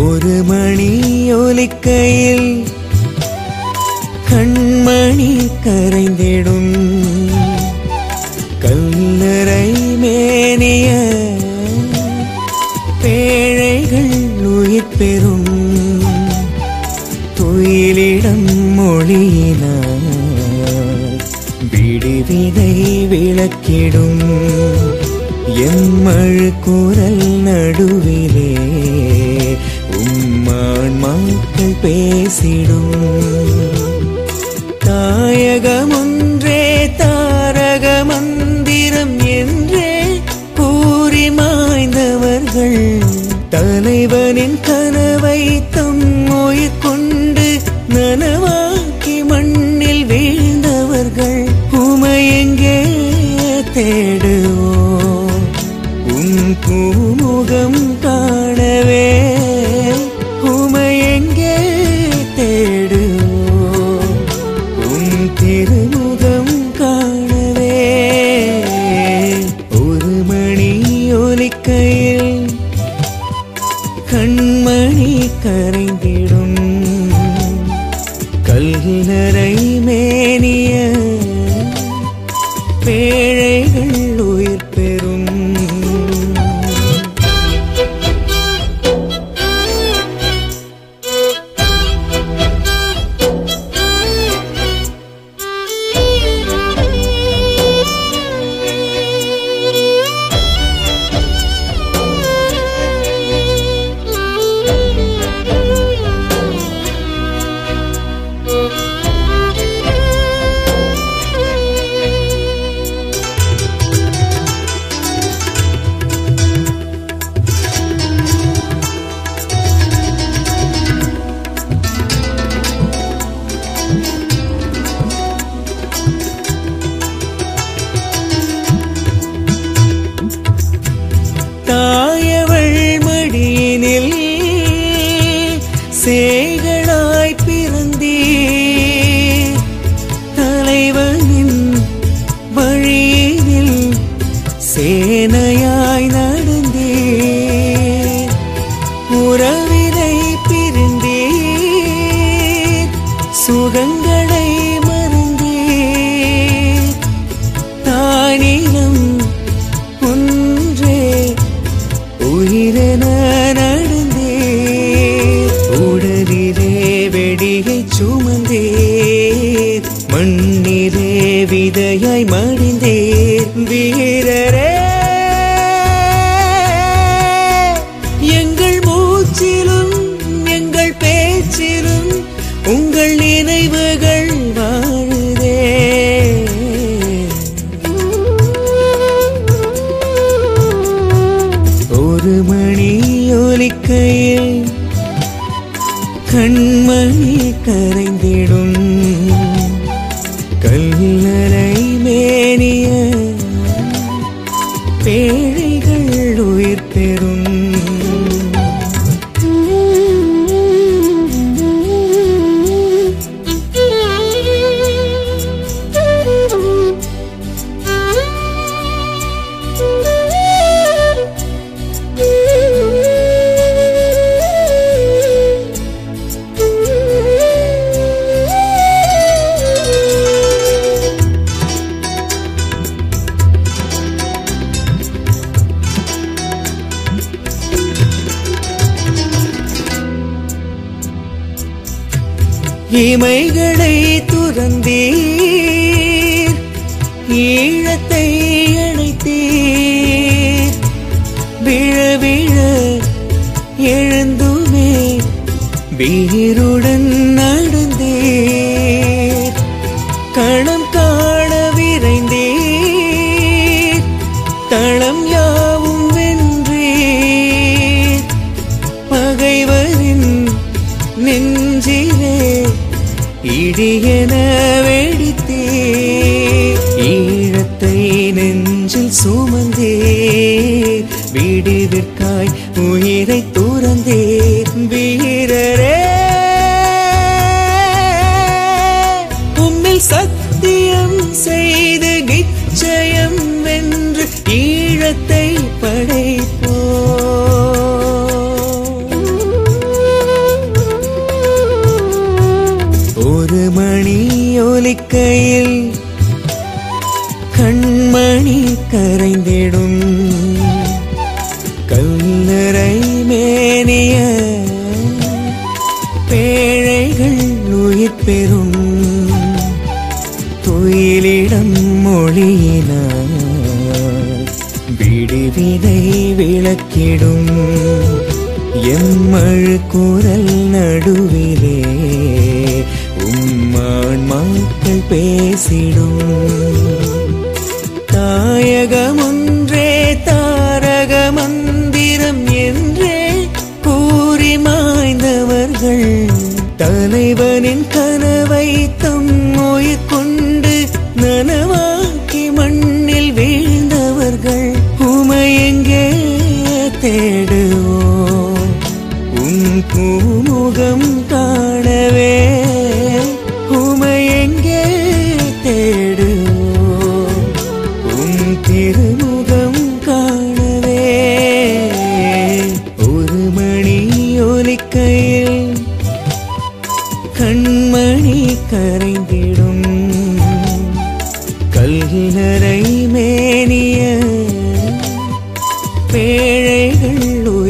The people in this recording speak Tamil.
ஒரு மணி ஒலிக்கையில் கண்மணி கரைந்திடும் கல்லறை மேனிய பேழைகள் உயிர் பெறும் துயிலிடம் மொழியினார் விடிவிதை விளக்கிடும் எம்மழு குரல் நடுவிலே உம்மான் மக்கள் பேசிடும் தாயகம் ஒன்றே தாரக மந்திரம் என்றே கூறி மாய்ந்தவர்கள் தலைவனின் கனவை தம் உயிர் கொண்டு நனவாக்கி மண்ணில் வீழ்ந்தவர்கள் உமையெங்கே தேடுவோம் உன் பூமுகம் காணவே உமையெங்கே தேடுவோம் உன் திருமுகம் காணவே ஒரு மணி ஒலிக்கையில் கண்மணி கரைந்திடும் கல்லறை மேனிய பேழைகள் உயிர் பெறும் தாயவள் மடியினில் சேகளாய் பிறந்தே தலைவனின் வழியினில் சேனையாய் நடந்தே உறவினை பிரிந்தே சுகங்களை மறந்தே தானிலம் ஒன்றே உயிரென நடந்தே உடலிலே வெடியை சுமந்தே மண்ணிலே விதையாய் மடிந்தே வீரரே எங்கள் மூச்சிலும் எங்கள் பேச்சிலும் உங்கள் நினைவுகள் வாழுதே ஒரு மணி ஒலிக்கையில் கண்மணி கரைந்திடும் கல்லறை மேனிய பேழைகள் உயிர் பெறும் இமைகளை துறந்தீர் ஈழத்தை அணைத்தீர் விழ விழ எழுந்துமே வீருடன் நடந்தீர் களம் காண விரைந்தீர் தளம் யாவும் வென்றீர் பகைவரின் நெஞ்சிலே இடியென வெடித்தே ஈழத்தை நெஞ்சில் சுமந்தே விடிவிற்காய் உயிரை துறந்தே வீரரே உம்மில் சத்தியம் செய்து நிச்சயம் வென்று ஈழத்தை படைப்போ விளக்கிடும் எம்மழு குரல் நடுவிலே உம்மான் மக்கள் பேசிடும் தாயகம் ஒன்றே தாரக மந்திரம் என்றே கூறி மாய்ந்தவர்கள் தலைவனின் கனவை தம் உயிர் கொண்டு நனவாக்கி மண்ணில் வீழ்ந்தவர்கள் உமையெங்கே தேடுவோம் உன் பூமுகம் காணவே உமையெங்கே தேடுவோம் உன் திருமுகம் காணவே ஒரு மணி ஒலிக்கையில் கண்மணி கரைந்திடும் கல்லறை மேனிய பேழைகள்